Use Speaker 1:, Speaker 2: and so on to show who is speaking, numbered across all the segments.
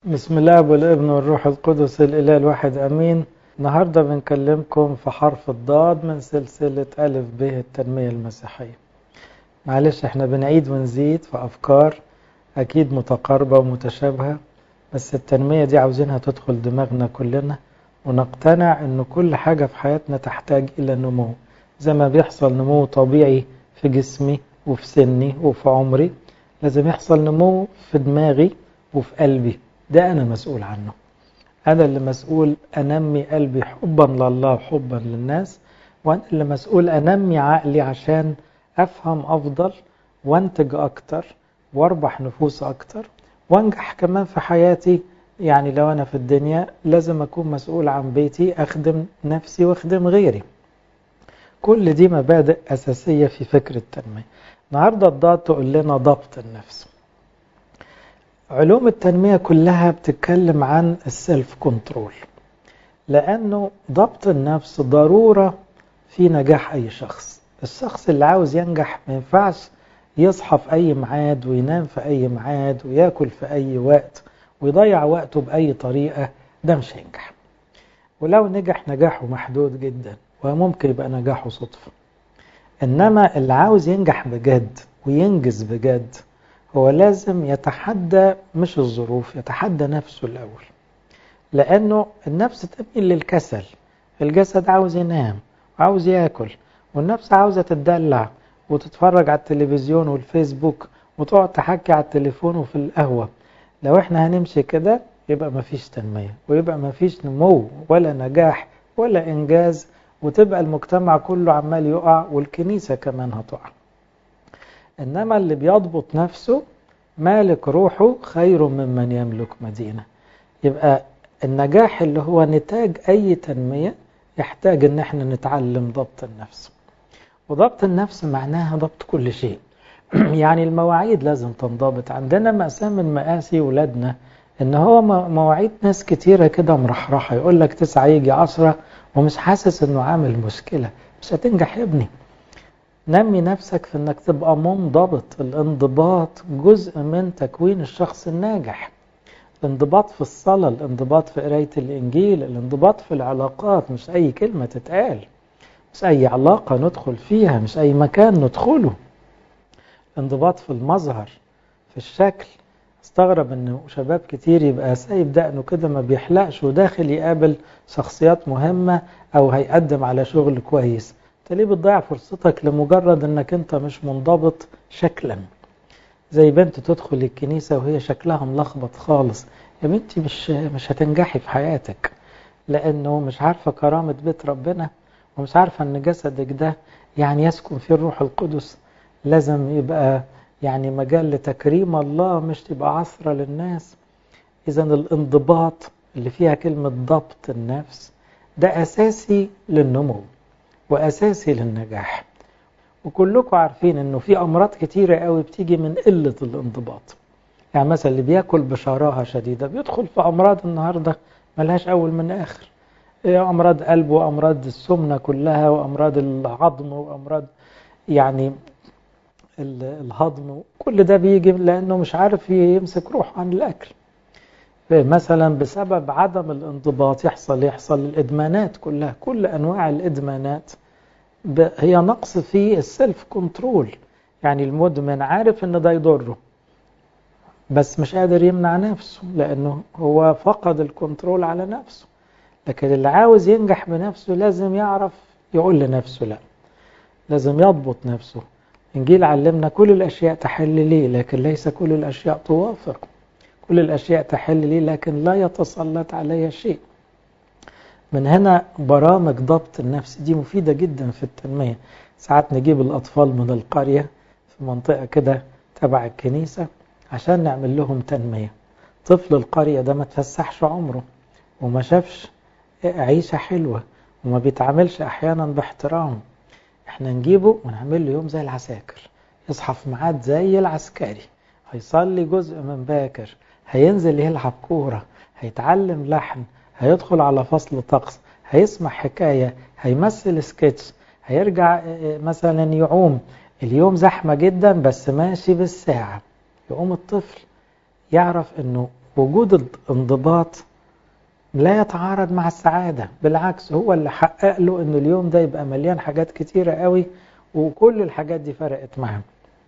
Speaker 1: بسم الله والابن والروح القدس الإله الواحد أمين النهاردة بنكلمكم في حرف الضاد من سلسلة ألف ب التنمية المسيحية معلش احنا بنعيد ونزيد في أفكار أكيد متقاربة ومتشابهة بس التنمية دي عاوزينها تدخل دماغنا كلنا ونقتنع أن كل حاجة في حياتنا تحتاج إلى نمو زي ما بيحصل نمو طبيعي في جسمي وفي سني وفي عمري لازم يحصل نمو في دماغي وفي قلبي ده أنا مسؤول عنه أنا اللي مسؤول أنمي قلبي حبا لله وحبا للناس وأنا اللي مسؤول أنمي عقلي عشان أفهم أفضل وأنتج أكتر وأربح نفوس أكتر وأنجح كمان في حياتي يعني لو أنا في الدنيا لازم أكون مسؤول عن بيتي أخدم نفسي وأخدم غيري كل دي مبادئ أساسية في فكر التنمية النهاردة الضاد تقول لنا ضبط النفس علوم التنمية كلها بتتكلم عن السيلف كنترول لأنه ضبط النفس ضرورة في نجاح أي شخص الشخص اللي عاوز ينجح ما ينفعش يصحى في أي ميعاد وينام في أي ميعاد وياكل في أي وقت ويضيع وقته بأي طريقة ده مش هينجح ولو نجح نجاحه محدود جدا وممكن يبقى نجاحه صدفة إنما اللي عاوز ينجح بجد وينجز بجد هو لازم يتحدى مش الظروف يتحدى نفسه الأول لأنه النفس تميل للكسل الجسد عاوز ينام وعاوز ياكل والنفس عاوزة تتدلع وتتفرج على التلفزيون والفيسبوك وتقعد تحكي على التليفون وفي القهوة لو احنا هنمشي كده يبقى مفيش تنمية ويبقى مفيش نمو ولا نجاح ولا إنجاز وتبقى المجتمع كله عمال يقع والكنيسة كمان هتقع إنما اللي بيضبط نفسه مالك روحه خير ممن يملك مدينة يبقى النجاح اللي هو نتاج أي تنمية يحتاج إن احنا نتعلم ضبط النفس وضبط النفس معناها ضبط كل شيء يعني المواعيد لازم تنضبط عندنا مأساة من مآسي ولادنا إن هو مواعيد ناس كتيرة كده مرحرحة يقول لك تسعة يجي عشرة ومش حاسس إنه عامل مشكلة مش هتنجح يا ابني نمي نفسك في انك تبقى منضبط الانضباط جزء من تكوين الشخص الناجح الانضباط في الصلاة الانضباط في قراية الإنجيل الانضباط في العلاقات مش أي كلمة تتقال مش أي علاقة ندخل فيها مش أي مكان ندخله الانضباط في المظهر في الشكل استغرب انه شباب كتير يبقى سايب دقنه كده ما بيحلقش وداخل يقابل شخصيات مهمة او هيقدم على شغل كويس انت ليه بتضيع فرصتك لمجرد انك انت مش منضبط شكلا زي بنت تدخل الكنيسة وهي شكلها ملخبط خالص يا بنتي مش مش هتنجحي في حياتك لانه مش عارفة كرامة بيت ربنا ومش عارفة ان جسدك ده يعني يسكن فيه الروح القدس لازم يبقى يعني مجال لتكريم الله مش تبقى عصرة للناس اذا الانضباط اللي فيها كلمة ضبط النفس ده اساسي للنمو وأساسي للنجاح وكلكم عارفين انه في امراض كتيرة قوي بتيجي من قلة الانضباط يعني مثلا اللي بياكل بشراهة شديدة بيدخل في امراض النهاردة ملهاش اول من اخر امراض قلب وامراض السمنة كلها وامراض العظم وامراض يعني الهضم كل ده بيجي لانه مش عارف يمسك روحه عن الاكل مثلا بسبب عدم الانضباط يحصل يحصل الادمانات كلها كل انواع الادمانات هي نقص في السيلف كنترول يعني المدمن عارف ان ده يضره بس مش قادر يمنع نفسه لانه هو فقد الكنترول على نفسه لكن اللي عاوز ينجح بنفسه لازم يعرف يقول لنفسه لا لازم يضبط نفسه انجيل علمنا كل الاشياء تحل لي لكن ليس كل الاشياء توافق كل الأشياء تحل لي لكن لا يتسلط علي شيء من هنا برامج ضبط النفس دي مفيدة جدا في التنمية ساعات نجيب الأطفال من القرية في منطقة كده تبع الكنيسة عشان نعمل لهم تنمية طفل القرية ده ما تفسحش عمره وما شافش عيشة حلوة وما بيتعاملش أحيانا باحترام احنا نجيبه ونعمل له يوم زي العساكر يصحى في ميعاد زي العسكري هيصلي جزء من باكر هينزل يلعب كورة هيتعلم لحن هيدخل على فصل طقس هيسمع حكاية هيمثل سكتش هيرجع مثلا يعوم اليوم زحمة جدا بس ماشي بالساعة يقوم الطفل يعرف انه وجود الانضباط لا يتعارض مع السعادة بالعكس هو اللي حقق له ان اليوم ده يبقى مليان حاجات كتيرة قوي وكل الحاجات دي فرقت معاه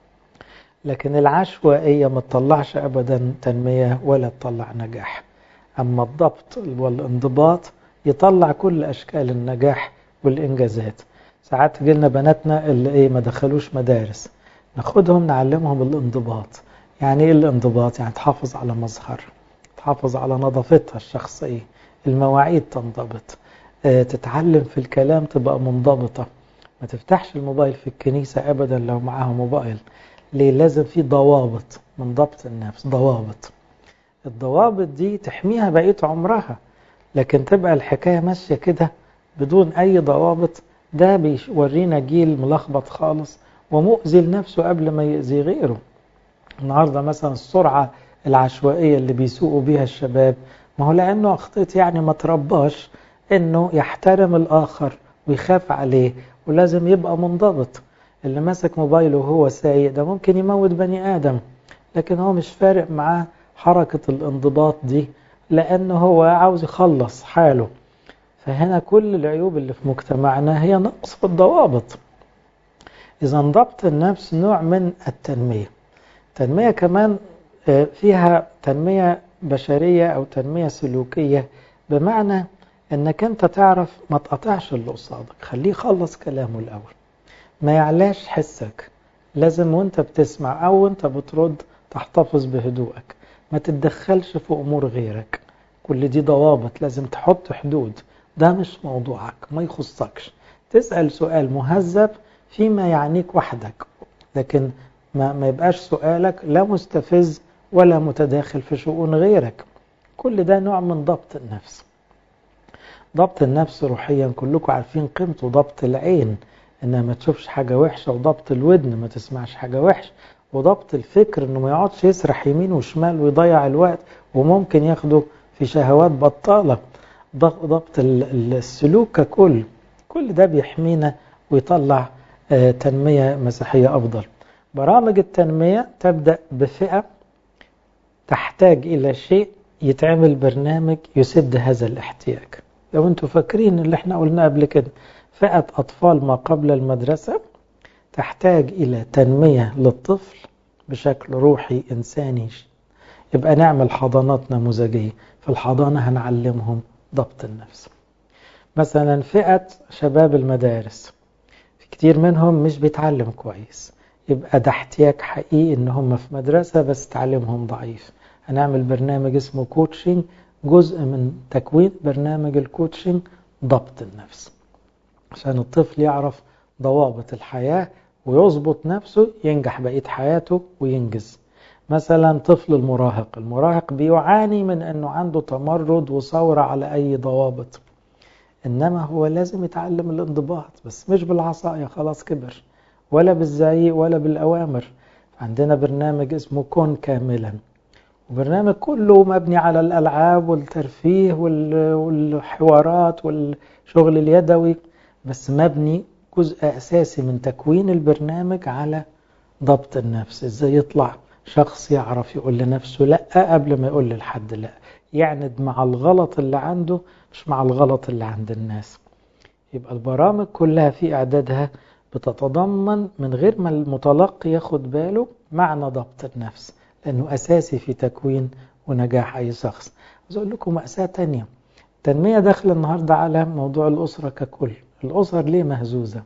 Speaker 1: لكن العشوائية ما تطلعش ابدا تنمية ولا تطلع نجاح اما الضبط والانضباط يطلع كل اشكال النجاح والانجازات ساعات تجيلنا بناتنا اللي ايه ما دخلوش مدارس ناخدهم نعلمهم الانضباط يعني ايه الانضباط يعني تحافظ على مظهر تحافظ على نظافتها الشخصية المواعيد تنضبط اه تتعلم في الكلام تبقى منضبطة ما تفتحش الموبايل في الكنيسة أبدا لو معاها موبايل ليه لازم في ضوابط من ضبط النفس ضوابط الضوابط دي تحميها بقية عمرها لكن تبقى الحكاية ماشية كده بدون أي ضوابط ده بيورينا جيل ملخبط خالص ومؤذي لنفسه قبل ما يؤذي غيره النهاردة مثلا السرعة العشوائية اللي بيسوقوا بيها الشباب ما هو لأنه أخطيت يعني ما ترباش أنه يحترم الآخر ويخاف عليه ولازم يبقى منضبط اللي ماسك موبايله وهو سايق ده ممكن يموت بني آدم لكن هو مش فارق معاه حركة الانضباط دي لأنه هو عاوز يخلص حاله فهنا كل العيوب اللي في مجتمعنا هي نقص في الضوابط إذا ضبط النفس نوع من التنمية التنمية كمان فيها تنمية بشرية أو تنمية سلوكية بمعنى أنك أنت تعرف ما تقطعش اللي قصادك خليه يخلص كلامه الأول ما يعلاش حسك لازم وانت بتسمع أو وانت بترد تحتفظ بهدوءك ما تتدخلش في أمور غيرك كل دي ضوابط لازم تحط حدود ده مش موضوعك ما يخصكش تسأل سؤال مهذب فيما يعنيك وحدك لكن ما, ما يبقاش سؤالك لا مستفز ولا متداخل في شؤون غيرك كل ده نوع من ضبط النفس ضبط النفس روحيا كلكم عارفين قيمته ضبط العين انها ما تشوفش حاجة وحشة وضبط الودن ما تسمعش حاجة وحشة وضبط الفكر انه ما يقعدش يسرح يمين وشمال ويضيع الوقت وممكن ياخده في شهوات بطالة ضبط السلوك ككل كل ده بيحمينا ويطلع تنمية مسيحية أفضل برامج التنمية تبدأ بفئة تحتاج إلى شيء يتعمل برنامج يسد هذا الاحتياج لو انتوا فاكرين اللي احنا قلنا قبل كده فئة أطفال ما قبل المدرسة تحتاج إلى تنمية للطفل بشكل روحي إنساني يبقى نعمل حضانات نموذجية في الحضانة هنعلمهم ضبط النفس مثلا فئة شباب المدارس في كتير منهم مش بيتعلم كويس يبقى ده احتياج حقيقي ان هم في مدرسة بس تعليمهم ضعيف هنعمل برنامج اسمه كوتشنج جزء من تكوين برنامج الكوتشنج ضبط النفس عشان الطفل يعرف ضوابط الحياة ويظبط نفسه ينجح بقية حياته وينجز مثلا طفل المراهق المراهق بيعاني من انه عنده تمرد وثورة على اي ضوابط انما هو لازم يتعلم الانضباط بس مش بالعصاية خلاص كبر ولا بالزعيق ولا بالاوامر عندنا برنامج اسمه كون كاملا وبرنامج كله مبني على الالعاب والترفيه والحوارات والشغل اليدوي بس مبني جزء اساسي من تكوين البرنامج على ضبط النفس ازاي يطلع شخص يعرف يقول لنفسه لا قبل ما يقول لحد لا يعند مع الغلط اللي عنده مش مع الغلط اللي عند الناس يبقى البرامج كلها في اعدادها بتتضمن من غير ما المتلقي ياخد باله معنى ضبط النفس لانه اساسي في تكوين ونجاح اي شخص عايز اقول لكم مأساة تانية التنمية داخل النهاردة على موضوع الأسرة ككل الأسر ليه مهزوزة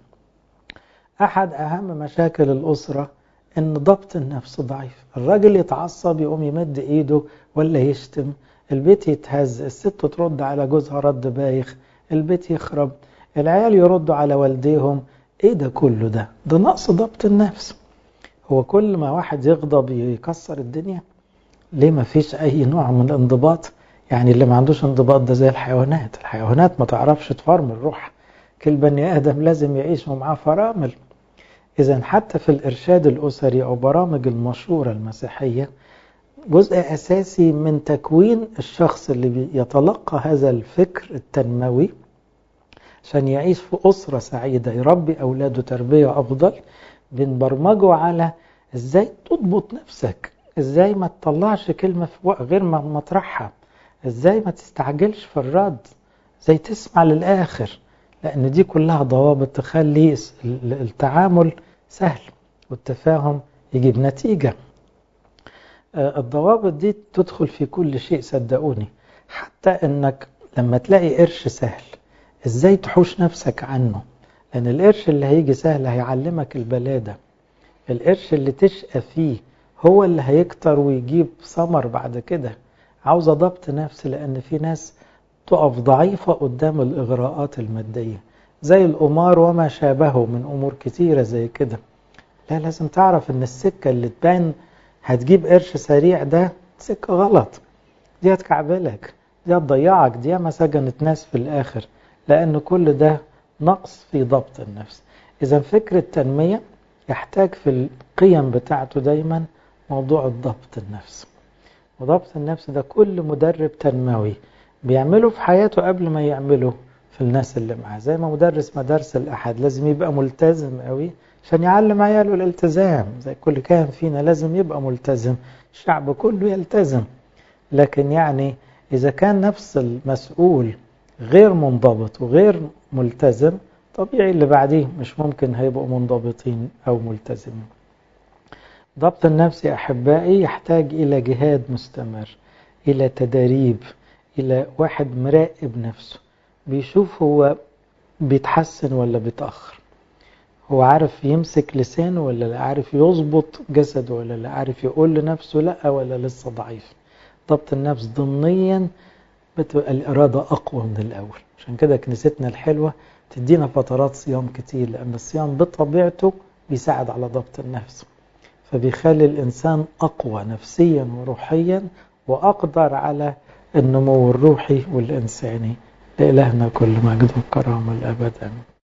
Speaker 1: أحد أهم مشاكل الأسرة ان ضبط النفس ضعيف الراجل يتعصب يقوم يمد ايده ولا يشتم البيت يتهز الست ترد على جوزها رد بايخ البيت يخرب العيال يردوا على والديهم ايه ده كله ده ده نقص ضبط النفس هو كل ما واحد يغضب يكسر الدنيا ليه ما فيش اي نوع من الانضباط يعني اللي ما عندوش انضباط ده زي الحيوانات الحيوانات ما تعرفش تفرمل روح كل بني ادم لازم يعيش ومعاه فرامل إذا حتى في الإرشاد الأسري أو برامج المشورة المسيحية جزء أساسي من تكوين الشخص اللي يتلقى هذا الفكر التنموي عشان يعيش في أسرة سعيدة يربي أولاده تربية أفضل بنبرمجه على إزاي تضبط نفسك ازاي ما تطلعش كلمة في غير ما مطرحها ازاي ما تستعجلش في الرد ازاي تسمع للآخر لأن دي كلها ضوابط تخلي التعامل سهل والتفاهم يجيب نتيجة الضوابط دي تدخل في كل شيء صدقوني حتى انك لما تلاقي قرش سهل ازاي تحوش نفسك عنه لان القرش اللي هيجي سهل هيعلمك البلادة القرش اللي تشقى فيه هو اللي هيكتر ويجيب ثمر بعد كده عاوزة ضبط نفس لان في ناس تقف ضعيفة قدام الإغراءات المادية زي القمار وما شابهه من أمور كتيرة زي كده لا لازم تعرف ان السكة اللي تبان هتجيب قرش سريع ده سكة غلط دي هتكعبلك دي هتضيعك دي ما سجنت ناس في الآخر لأن كل ده نقص في ضبط النفس إذا فكر التنمية يحتاج في القيم بتاعته دايما موضوع الضبط النفس وضبط النفس ده كل مدرب تنموي بيعمله في حياته قبل ما يعمله في الناس اللي معاه زي ما مدرس مدارس الأحد لازم يبقى ملتزم قوي عشان يعلم عياله الالتزام زي كل كان فينا لازم يبقى ملتزم الشعب كله يلتزم لكن يعني إذا كان نفس المسؤول غير منضبط وغير ملتزم طبيعي اللي بعديه مش ممكن هيبقوا منضبطين أو ملتزمين ضبط النفس يا أحبائي يحتاج إلى جهاد مستمر إلى تدريب إلى واحد مراقب نفسه بيشوف هو بيتحسن ولا بيتأخر هو عارف يمسك لسانه ولا لا عارف يظبط جسده ولا لا عارف يقول لنفسه لا ولا لسه ضعيف ضبط النفس ضمنيا بتبقى الإرادة أقوى من الأول عشان كده كنيستنا الحلوة تدينا فترات صيام كتير لأن الصيام بطبيعته بيساعد على ضبط النفس فبيخلي الإنسان أقوى نفسيا وروحيا وأقدر على النمو الروحي والإنساني لإلهنا كل مجد وكرامة الأبد آمين